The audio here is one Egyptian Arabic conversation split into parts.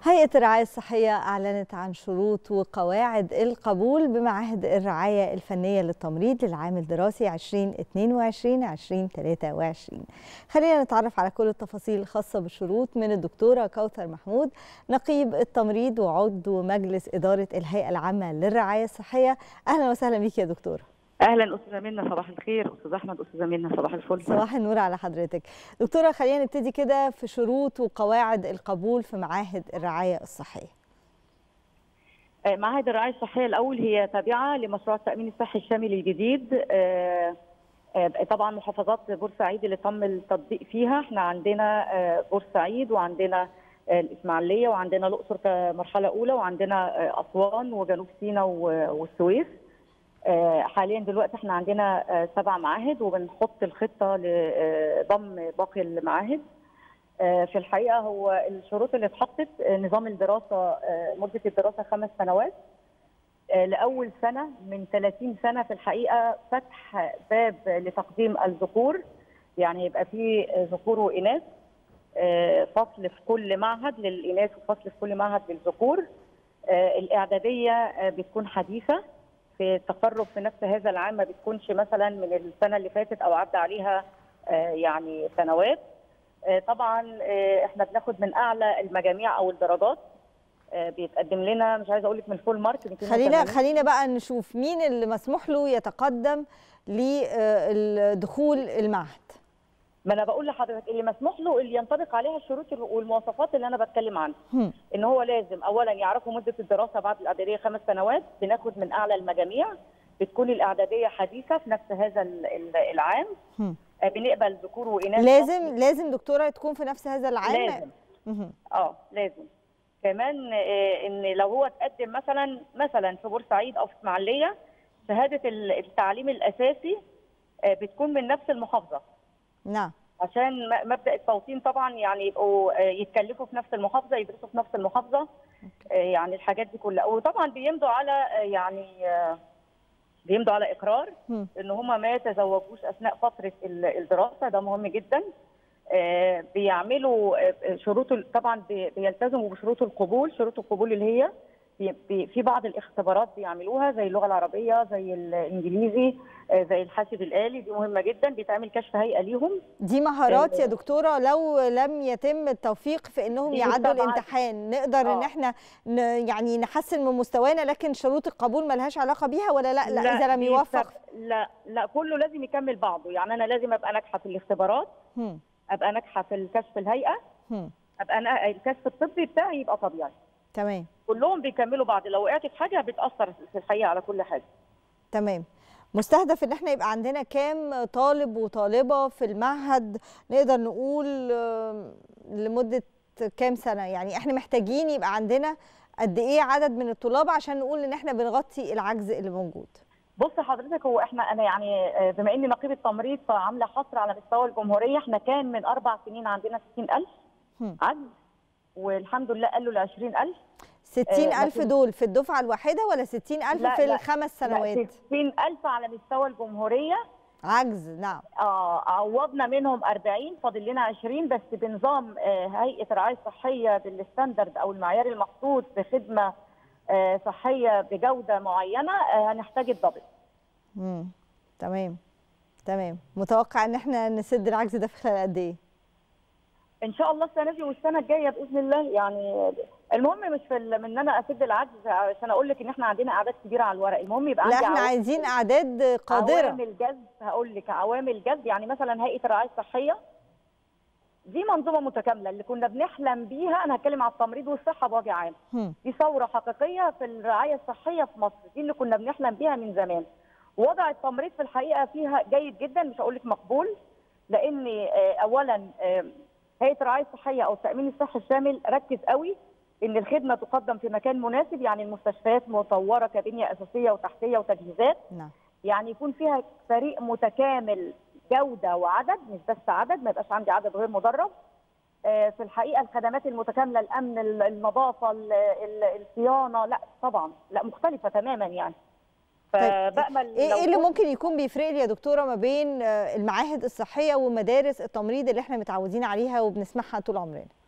هيئة الرعاية الصحية أعلنت عن شروط وقواعد القبول بمعاهد الرعاية الفنية للتمريض للعام الدراسي 2022-2023 خلينا نتعرف على كل التفاصيل الخاصة بالشروط من الدكتورة كوثر محمود نقيب التمريض وعضو مجلس إدارة الهيئة العامة للرعاية الصحية أهلا وسهلا بك يا دكتورة اهلا استاذه منى صباح الخير استاذ احمد استاذه منى صباح الفل صباح النور على حضرتك دكتوره خلينا نبتدي كده في شروط وقواعد القبول في معاهد الرعايه الصحيه معاهد الرعايه الصحيه الاول هي تابعه لمشروع التامين الصحي الشامل الجديد طبعا محافظات بورسعيد اللي تم التطبيق فيها احنا عندنا بورسعيد وعندنا الاسماعيليه وعندنا الاقصر كمرحله اولى وعندنا اسوان وجنوب سيناء والسويس حاليا دلوقتي احنا عندنا سبع معاهد وبنحط الخطه لضم باقي المعاهد في الحقيقه هو الشروط اللي اتحطت نظام الدراسه مده الدراسه خمس سنوات لاول سنه من 30 سنه في الحقيقه فتح باب لتقديم الذكور يعني يبقى في ذكور واناث فصل في كل معهد للاناث وفصل في كل معهد للذكور الاعداديه بتكون حديثه في التقرب في نفس هذا العام ما بتكونش مثلا من السنه اللي فاتت او عدى عليها يعني سنوات طبعا احنا بناخد من اعلى المجاميع او الدرجات بيتقدم لنا مش عايزه اقول لك من الفول مارك خلينا خلينا بقى نشوف مين اللي مسموح له يتقدم لدخول المعهد ما انا بقول لحضرتك اللي مسموح له اللي ينطبق عليها الشروط والمواصفات اللي انا بتكلم عنها ان هو لازم اولا يعرفوا مده الدراسه بعد الاعداديه خمس سنوات بناخد من اعلى المجاميع بتكون الاعداديه حديثه في نفس هذا العام هم. بنقبل ذكور واناث لازم مصر. لازم دكتوره تكون في نفس هذا العام لازم اه لازم كمان ان لو هو تقدم مثلا مثلا في بورسعيد او في اسماعيليه شهاده التعليم الاساسي بتكون من نفس المحافظه نعم عشان مبدا التوطين طبعا يعني يبقوا يتكلفوا في نفس المحافظه يدرسوا في نفس المحافظه يعني الحاجات دي كلها وطبعا بيمضوا على يعني بيمضوا على اقرار ان هم ما يتزوجوش اثناء فتره الدراسه ده مهم جدا بيعملوا شروط طبعا بيلتزموا بشروط القبول شروط القبول اللي هي في بعض الاختبارات بيعملوها زي اللغه العربيه زي الانجليزي زي الحاسب الالي دي مهمه جدا بيتعمل كشف هيئه ليهم دي مهارات يا دكتوره لو لم يتم التوفيق في انهم يعدوا الامتحان نقدر آه. ان احنا يعني نحسن من مستوانا لكن شروط القبول ملهاش علاقه بيها ولا لا, لا, لا اذا لم يوفق لا لا كله لازم يكمل بعضه يعني انا لازم ابقى ناجحه في الاختبارات هم. ابقى ناجحه في الكشف الهيئه هم. ابقى أنا الكشف الطبي بتاعي يبقى طبيعي تمام كلهم بيكملوا بعض لو وقعت في حاجه بتاثر في الحقيقه على كل حاجه تمام مستهدف ان احنا يبقى عندنا كام طالب وطالبه في المعهد نقدر نقول لمده كام سنه يعني احنا محتاجين يبقى عندنا قد ايه عدد من الطلاب عشان نقول ان احنا بنغطي العجز اللي موجود بص حضرتك هو احنا انا يعني بما اني نقيب التمريض فعامله حصر على مستوى الجمهوريه احنا كان من اربع سنين عندنا 60000 عجز والحمد لله قالوا ل 20000 60000 دول في الدفعه الواحده ولا 60000 لا في لا الخمس سنوات لا 60000 على مستوى الجمهوريه عجز نعم اه عوضنا منهم 40 فاضل لنا 20 بس بنظام آه هيئه الرعايه الصحيه بالستاندرد او المعيار المقصود بخدمه آه صحيه بجوده معينه آه هنحتاج الدبل امم تمام تمام متوقع ان احنا نسد العجز ده في خلال قد ايه ان شاء الله السنه دي والسنه الجايه باذن الله يعني المهم مش في من ان انا اسد العجز عشان اقول لك ان احنا عندنا اعداد كبيره على الورق المهم يبقى لا احنا عايزين اعداد قادره عوامل جذب هقول لك عوامل جذب يعني مثلا هيئه الرعايه الصحيه دي منظومه متكامله اللي كنا بنحلم بيها انا هتكلم على التمريض والصحه بوجه عام دي ثوره حقيقيه في الرعايه الصحيه في مصر دي اللي كنا بنحلم بيها من زمان وضع التمريض في الحقيقه فيها جيد جدا مش هقول لك مقبول لان اولا هيئه الرعايه الصحيه او التامين الصحي الشامل ركز قوي ان الخدمه تقدم في مكان مناسب يعني المستشفيات مطوره كبنيه اساسيه وتحتيه وتجهيزات نعم. يعني يكون فيها فريق متكامل جوده وعدد مش بس عدد ما يبقاش عندي عدد غير مدرب في الحقيقه الخدمات المتكامله الامن النظافه الصيانه لا طبعا لا مختلفه تماما يعني فبامل ايه اللي ممكن يكون بيفرق لي يا دكتوره ما بين المعاهد الصحيه ومدارس التمريض اللي احنا متعودين عليها وبنسمعها طول عمرنا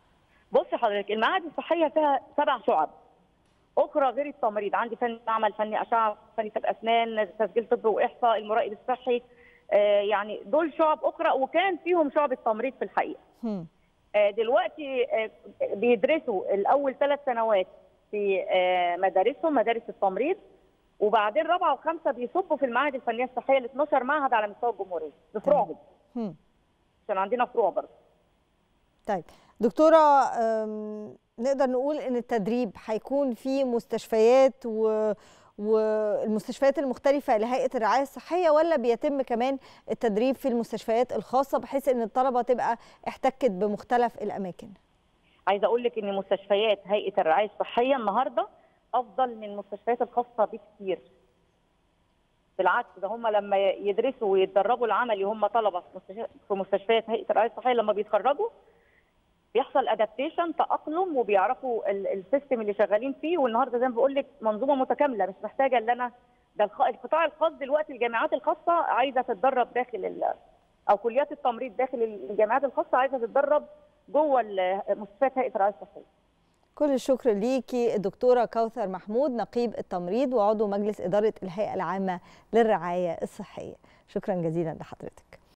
بصي حضرتك المعاهد الصحيه فيها سبع شعب اخرى غير التمريض عندي فني معمل فني اشعه فني طب اسنان تسجيل طب واحصاء المراقب الصحي آه يعني دول شعب اخرى وكان فيهم شعب التمريض في الحقيقه هم. آه دلوقتي آه بيدرسوا الاول ثلاث سنوات في آه مدارسهم مدارس التمريض وبعدين رابعه وخمسه بيصبوا في المعاهد الفنيه الصحيه ال 12 معهد على مستوى الجمهوريه بفروعهم هم. عشان عندنا فروع برضه طيب دكتورة أم، نقدر نقول ان التدريب هيكون في مستشفيات و والمستشفيات المختلفة لهيئة الرعاية الصحية ولا بيتم كمان التدريب في المستشفيات الخاصة بحيث ان الطلبة تبقى احتكت بمختلف الأماكن؟ عايزه اقول لك ان مستشفيات هيئه الرعايه الصحيه النهارده افضل من المستشفيات الخاصه بكتير بالعكس ده هم لما يدرسوا ويتدربوا العملي هم طلبه في مستشفيات- في مستشفيات هيئه الرعايه الصحيه لما بيتخرجوا بيحصل ادابتيشن تاقلم وبيعرفوا ال- السيستم اللي شغالين فيه والنهارده زي ما بقول لك منظومه متكامله مش محتاجه ان انا ده الخ- القطاع الخاص دلوقتي الجامعات الخاصه عايزه تتدرب داخل ال- او كليات التمريض داخل الجامعات الخاصه عايزه تتدرب جوه ال- مستشفيات هيئه الرعايه الصحيه كل الشكر ليكي الدكتورة كوثر محمود نقيب التمريض وعضو مجلس إدارة الهيئة العامة للرعاية الصحية شكرا جزيلا لحضرتك